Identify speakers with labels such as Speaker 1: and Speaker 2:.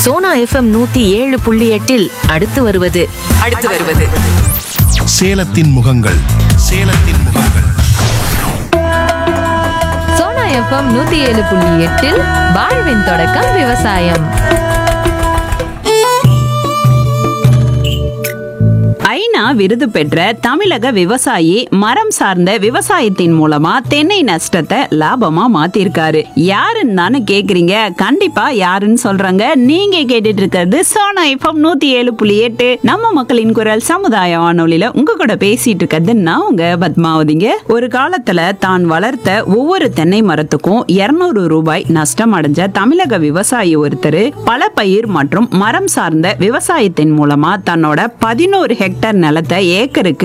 Speaker 1: Sona FM நூத்தி ஏழு புள்ளி எட்டில் அடுத்து வருவது
Speaker 2: அடுத்து வருவது
Speaker 3: சேலத்தின் முகங்கள் சேலத்தின் முகங்கள்
Speaker 4: சோனா எஃப்எம் நூத்தி ஏழு புள்ளி எட்டில் வாழ்வின் தொடக்கம் விவசாயம்
Speaker 5: ஐநா விருது பெற்ற தமிழக விவசாயி மரம் சார்ந்த விவசாயத்தின் மூலமா தென்னை நஷ்டத்தை லாபமா மாத்திருக்காரு யாருன்னு தானே கேக்குறீங்க கண்டிப்பா யாருன்னு சொல்றாங்க நீங்க கேட்டுட்டு இருக்கிறது சோனா எஃப்எம் நூத்தி ஏழு புள்ளி எட்டு நம்ம மக்களின் குரல் சமுதாய வானொலியில உங்க கூட பேசிட்டு இருக்கிறது நான் உங்க பத்மாவதிங்க ஒரு காலத்துல தான் வளர்த்த ஒவ்வொரு தென்னை மரத்துக்கும் 200 ரூபாய் நஷ்டம் அடைஞ்ச தமிழக விவசாயி ஒருத்தர் பல பயிர் மற்றும் மரம் சார்ந்த விவசாயத்தின் மூலமா தன்னோட பதினோரு ஹெக்டேர் நிலத்தை ஏக்கருக்கு